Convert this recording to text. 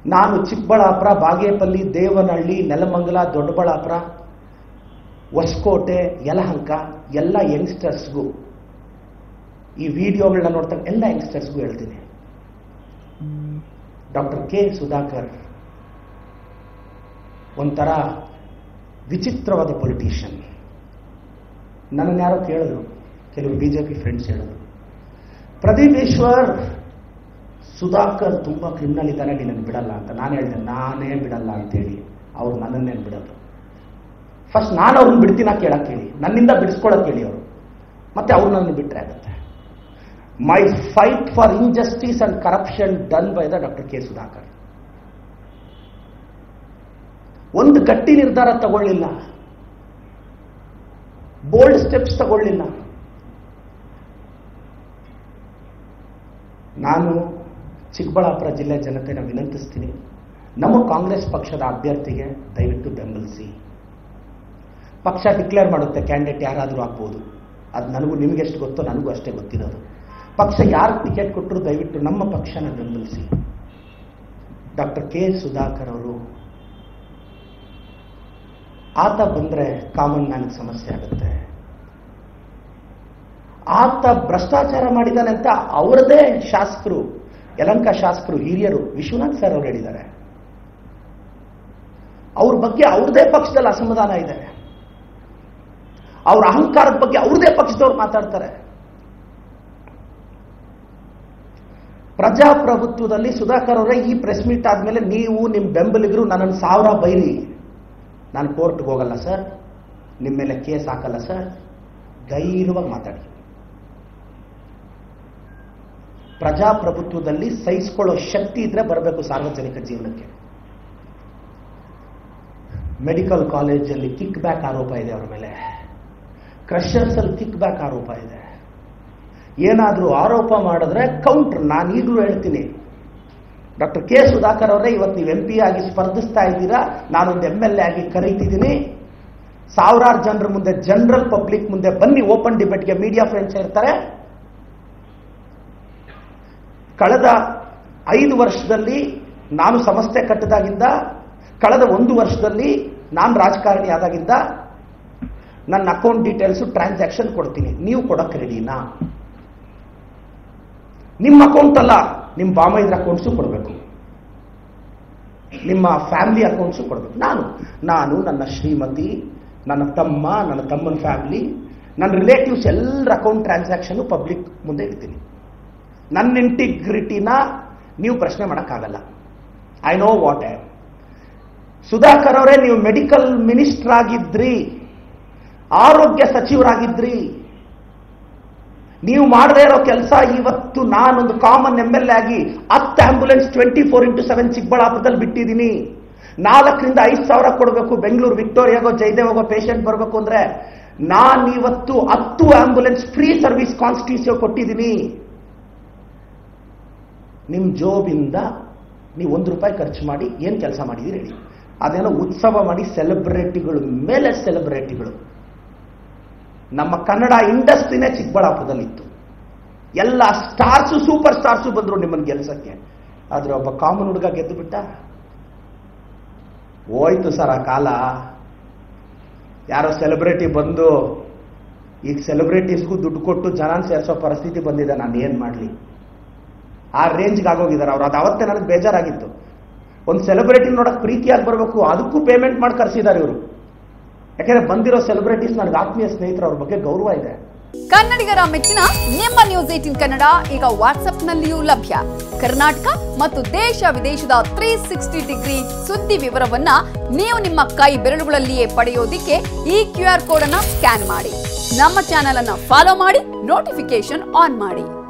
ನಾನು ಚಿಕ್ಕಬಳ್ಳಾಪುರ ಬಾಗೇಪಲ್ಲಿ ದೇವನಹಳ್ಳಿ ನೆಲಮಂಗಲ ದೊಡ್ಡಬಳ್ಳಾಪುರ ಹೊಸಕೋಟೆ ಯಲಹಂಕ ಎಲ್ಲ ಯಂಗ್ಸ್ಟರ್ಸ್ಗೂ ಈ ವಿಡಿಯೋಗಳನ್ನ ನೋಡ್ತಾ ಎಲ್ಲ ಯಂಗ್ಸ್ಟರ್ಸ್ಗೂ ಹೇಳ್ತೀನಿ ಡಾಕ್ಟರ್ ಕೆ ಸುಧಾಕರ್ ಒಂಥರ ವಿಚಿತ್ರವಾದ ಪೊಲಿಟಿಷಿಯನ್ ನನ್ನನ್ನು ಯಾರೋ ಕೇಳಿದ್ರು ಕೆಲವು ಬಿ ಜೆ ಪಿ ಫ್ರೆಂಡ್ಸ್ ಹೇಳಿದ್ರು ಪ್ರದೀಪ್ ಈಶ್ವರ್ ಸುಧಾಕರ್ ತುಂಬ ಕ್ರಿಮಿನಲ್ ಇದ್ದಾನೆ ನಿನ್ನನ್ನು ಬಿಡಲ್ಲ ಅಂತ ನಾನು ಹೇಳಿದೆ ನಾನೇ ಬಿಡಲ್ಲ ಅಂತೇಳಿ ಅವ್ರು ನನ್ನನ್ನೇನು ಬಿಡೋದು ಫಸ್ಟ್ ನಾನು ಅವ್ರನ್ನ ಬಿಡ್ತೀನ ಕೇಳಕ್ಕೆ ಹೇಳಿ ನನ್ನಿಂದ ಬಿಡಿಸ್ಕೊಳಕ್ಕೆ ಹೇಳಿ ಅವರು ಮತ್ತೆ ಅವ್ರು ನನ್ನ ಬಿಟ್ಟರೆ ಆಗುತ್ತೆ my fight for injustice and corruption done by the doctor K Sudhakar ಒಂದು ಗಟ್ಟಿ ನಿರ್ಧಾರ ತಗೊಳ್ಳಿಲ್ಲ ಬೋಲ್ಡ್ ಸ್ಟೆಪ್ಸ್ ತಗೊಳ್ಳಿಲ್ಲ ನಾನು ಚಿಕ್ಕಬಳ್ಳಾಪುರ ಜಿಲ್ಲೆ ಜನತೆನ ವಿನಂತಿಸ್ತೀನಿ ನಮ್ಮ ಕಾಂಗ್ರೆಸ್ ಪಕ್ಷದ ಅಭ್ಯರ್ಥಿಗೆ ದಯವಿಟ್ಟು ಬೆಂಬಲಿಸಿ ಪಕ್ಷ ಡಿಕ್ಲೇರ್ ಮಾಡುತ್ತೆ ಕ್ಯಾಂಡಿಡೇಟ್ ಯಾರಾದರೂ ಆಗ್ಬೋದು ಅದು ನನಗೂ ನಿಮಗೆಷ್ಟು ಗೊತ್ತೋ ನನಗೂ ಅಷ್ಟೇ ಗೊತ್ತಿರೋದು ಪಕ್ಷ ಯಾರು ಟಿಕೆಟ್ ಕೊಟ್ಟರು ದಯವಿಟ್ಟು ನಮ್ಮ ಪಕ್ಷನ ಬೆಂಬಲಿಸಿ ಡಾಕ್ಟರ್ ಕೆ ಸುಧಾಕರ್ ಅವರು ಆತ ಬಂದರೆ ಕಾಮನ್ ಮ್ಯಾನ್ಗೆ ಸಮಸ್ಯೆ ಆಗುತ್ತೆ ಆತ ಭ್ರಷ್ಟಾಚಾರ ಮಾಡಿದ್ದಾನೆ ಅಂತ ಅವರದೇ ಶಾಸಕರು ಯಲಂಕ ಶಾಸಕರು ಹಿರಿಯರು ವಿಶ್ವನಾಥ್ ಸರ್ ಅವರು ಹೇಳಿದ್ದಾರೆ ಅವ್ರ ಬಗ್ಗೆ ಅವ್ರದೇ ಪಕ್ಷದಲ್ಲಿ ಅಸಮಾಧಾನ ಇದೆ ಅವ್ರ ಅಹಂಕಾರದ ಬಗ್ಗೆ ಅವ್ರದೇ ಪಕ್ಷದವ್ರು ಮಾತಾಡ್ತಾರೆ ಪ್ರಜಾಪ್ರಭುತ್ವದಲ್ಲಿ ಸುಧಾಕರ್ ಅವರೇ ಈ ಪ್ರೆಸ್ ಮೀಟ್ ಆದ್ಮೇಲೆ ನೀವು ನಿಮ್ಮ ಬೆಂಬಲಿಗರು ನನ್ನನ್ನು ಸಾವಿರ ಬೈರಿ ನಾನು ಕೋರ್ಟ್ಗೆ ಹೋಗಲ್ಲ ಸರ್ ನಿಮ್ಮ ಮೇಲೆ ಕೇಸ್ ಹಾಕಲ್ಲ ಸರ್ ಧೈರ್ಯವಾಗಿ ಮಾತಾಡಿ ಪ್ರಜಾಪ್ರಭುತ್ವದಲ್ಲಿ ಸಹಿಸ್ಕೊಳ್ಳೋ ಶಕ್ತಿ ಇದ್ರೆ ಬರಬೇಕು ಸಾರ್ವಜನಿಕ ಜೀವನಕ್ಕೆ ಮೆಡಿಕಲ್ ಕಾಲೇಜಲ್ಲಿ ಕಿಕ್ ಬ್ಯಾಕ್ ಆರೋಪ ಇದೆ ಅವರ ಮೇಲೆ ಕ್ರಷರ್ಸ್ ಅಲ್ಲಿ ಕಿಕ್ ಬ್ಯಾಕ್ ಆರೋಪ ಇದೆ ಏನಾದರೂ ಆರೋಪ ಮಾಡಿದ್ರೆ ಕೌಂಟರ್ ನಾನು ಈಗಲೂ ಹೇಳ್ತೀನಿ ಡಾಕ್ಟರ್ ಕೆ ಸುಧಾಕರ್ ಅವರೇ ಇವತ್ತು ನೀವು ಎಂ ಪಿ ಆಗಿ ಸ್ಪರ್ಧಿಸ್ತಾ ಇದ್ದೀರಾ ನಾನೊಂದು ಎಮ್ ಎಲ್ ಎ ಆಗಿ ಕರೀತಿದ್ದೀನಿ ಸಾವಿರಾರು ಜನರ ಮುಂದೆ ಜನರಲ್ ಪಬ್ಲಿಕ್ ಮುಂದೆ ಬನ್ನಿ ಓಪನ್ ಡಿಬೇಟ್ಗೆ ಮೀಡಿಯಾ ಫ್ರೆಂಡ್ಸ್ ಇರ್ತಾರೆ ಕಳೆದ ಐದು ವರ್ಷದಲ್ಲಿ ನಾನು ಸಂಸ್ಥೆ ಕಟ್ಟಿದಾಗಿಂದ ಕಳೆದ ಒಂದು ವರ್ಷದಲ್ಲಿ ನಾನು ರಾಜಕಾರಣಿ ಆದಾಗಿಂದ ನನ್ನ ಅಕೌಂಟ್ ಡೀಟೇಲ್ಸು ಟ್ರಾನ್ಸಾಕ್ಷನ್ ಕೊಡ್ತೀನಿ ನೀವು ಕೊಡಕ್ಕೆ ರೆಡಿನಾ ನಿಮ್ಮ ಅಕೌಂಟ್ ಅಲ್ಲ ನಿಮ್ಮ ಬಾಮೈದ್ರ ಅಕೌಂಟ್ಸು ಕೊಡಬೇಕು ನಿಮ್ಮ ಫ್ಯಾಮಿಲಿ ಅಕೌಂಟ್ಸು ಕೊಡಬೇಕು ನಾನು ನಾನು ನನ್ನ ಶ್ರೀಮತಿ ನನ್ನ ತಮ್ಮ ನನ್ನ ತಮ್ಮನ ಫ್ಯಾಮಿಲಿ ನನ್ನ ರಿಲೇಟಿವ್ಸ್ ಎಲ್ಲರ ಅಕೌಂಟ್ ಟ್ರಾನ್ಸಾಕ್ಷನ್ ಪಬ್ಲಿಕ್ ಮುಂದೆ ಇಡ್ತೀನಿ ನನ್ನ ಇಂಟಿಗ್ರಿಟಿನ ನೀವು ಪ್ರಶ್ನೆ ಮಾಡೋಕ್ಕಾಗಲ್ಲ I know what I Sudhakar ಅವರೇ ನೀವು ಮೆಡಿಕಲ್ ಮಿನಿಸ್ಟರ್ ಆಗಿದ್ರಿ ಆರೋಗ್ಯ ಸಚಿವರಾಗಿದ್ರಿ ನೀವು ಮಾಡದೇ ಇರೋ ಕೆಲಸ ಇವತ್ತು ನಾನೊಂದು ಕಾಮನ್ ಎಮ್ ಎಲ್ ಎ ಆಗಿ ಹತ್ತು ambulance twenty four into seven ಚಿಕ್ಕಬಳ್ಳಾಪುರದಲ್ಲಿ ಬಿಟ್ಟಿದ್ದೀನಿ ನಾಲ್ಕರಿಂದ ಐದು ಸಾವಿರ ಕೊಡಬೇಕು ಬೆಂಗಳೂರು ವಿಕ್ಟೋರಿಯಾಗೋ ಜಯದೇವಾಗೋ ಪೇಷಂಟ್ ಬರಬೇಕು ಅಂದ್ರೆ ನಾನು ಇವತ್ತು ಹತ್ತು ಆಂಬುಲೆನ್ಸ್ ಫ್ರೀ ಸರ್ವಿಸ್ ಕಾನ್ಸ್ಟಿಟ್ಯೂಷನ್ ಕೊಟ್ಟಿದ್ದೀನಿ ನಿಮ್ಮ ಜೋಬಿಂದ ನೀವು ಒಂದು ರೂಪಾಯಿ ಖರ್ಚು ಮಾಡಿ ಏನು ಕೆಲಸ ಮಾಡಿದ್ದೀರಿ ಹೇಳಿ ಅದೇನೋ ಉತ್ಸವ ಮಾಡಿ ಸೆಲೆಬ್ರಿಟಿಗಳು ಮೇಲೆ ಸೆಲೆಬ್ರಿಟಿಗಳು ನಮ್ಮ ಕನ್ನಡ ಇಂಡಸ್ಟ್ರಿನೇ ಚಿಕ್ಕಬಳ್ಳಾಪುರದಲ್ಲಿತ್ತು ಎಲ್ಲ ಸ್ಟಾರ್ಸು ಸೂಪರ್ ಸ್ಟಾರ್ಸು ಬಂದರು ನಿಮ್ಮನ್ನು ಗೆಲ್ಸಕ್ಕೆ ಆದರೆ ಒಬ್ಬ ಕಾಮನ್ ಹುಡುಗ ಗೆದ್ದು ಬಿಟ್ಟ ಹೋಯ್ತು ಸರ್ ಆ ಕಾಲ ಯಾರೋ ಸೆಲೆಬ್ರಿಟಿ ಬಂದು ಈಗ ಸೆಲೆಬ್ರಿಟೀಸ್ಗೂ ದುಡ್ಡು ಕೊಟ್ಟು ಜನ ಸೇರಿಸೋ ಪರಿಸ್ಥಿತಿ ಬಂದಿದೆ ನಾನು ಏನು ಮಾಡಲಿ ಆ ರೇಂಜ್ಗೆ ಆಗೋಗಿದ್ದಾರೆ ಅವ್ರು ಅದು ಅವತ್ತೇ ನನಗೆ ಬೇಜಾರಾಗಿತ್ತು ಒಂದು ಸೆಲೆಬ್ರಿಟಿ ನೋಡಕ್ಕೆ ಪ್ರೀತಿಯಾಗಿ ಬರಬೇಕು ಅದಕ್ಕೂ ಪೇಮೆಂಟ್ ಮಾಡಿ ಕರೆಸಿದ್ದಾರೆ ಇವರು ಯಾಕೆಂದ್ರೆ ಬಂದಿರೋ ಸೆಲೆಬ್ರಿಟೀಸ್ ನನಗೆ ಆತ್ಮೀಯ ಸ್ನೇಹಿತರು ಅವ್ರ ಬಗ್ಗೆ ಗೌರವ ಇದೆ ಕನ್ನಡಿಗರ ಮೆಚ್ಚಿನ ನಿಮ್ಮ ನ್ಯೂಸ್ ಏಟಿನ್ ಕನ್ನಡ ಈಗ ವಾಟ್ಸ್ಆಪ್ನಲ್ಲಿಯೂ ಲಭ್ಯ ಕರ್ನಾಟಕ ಮತ್ತು ದೇಶ ವಿದೇಶದ ತ್ರೀ ಸಿಕ್ಸ್ಟಿ ಡಿಗ್ರಿ ಸುದ್ದಿ ವಿವರವನ್ನ ನೀವು ನಿಮ್ಮ ಕೈ ಬೆರಳುಗಳಲ್ಲಿಯೇ ಪಡೆಯೋದಿಕ್ಕೆ ಈ ಕ್ಯೂ ಆರ್ ಕೋಡ್ ಅನ್ನ ಸ್ಕ್ಯಾನ್ ಮಾಡಿ ನಮ್ಮ ಚಾನೆಲ್ ಅನ್ನ ಫಾಲೋ ಮಾಡಿ ನೋಟಿಫಿಕೇಶನ್ ಆನ್ ಮಾಡಿ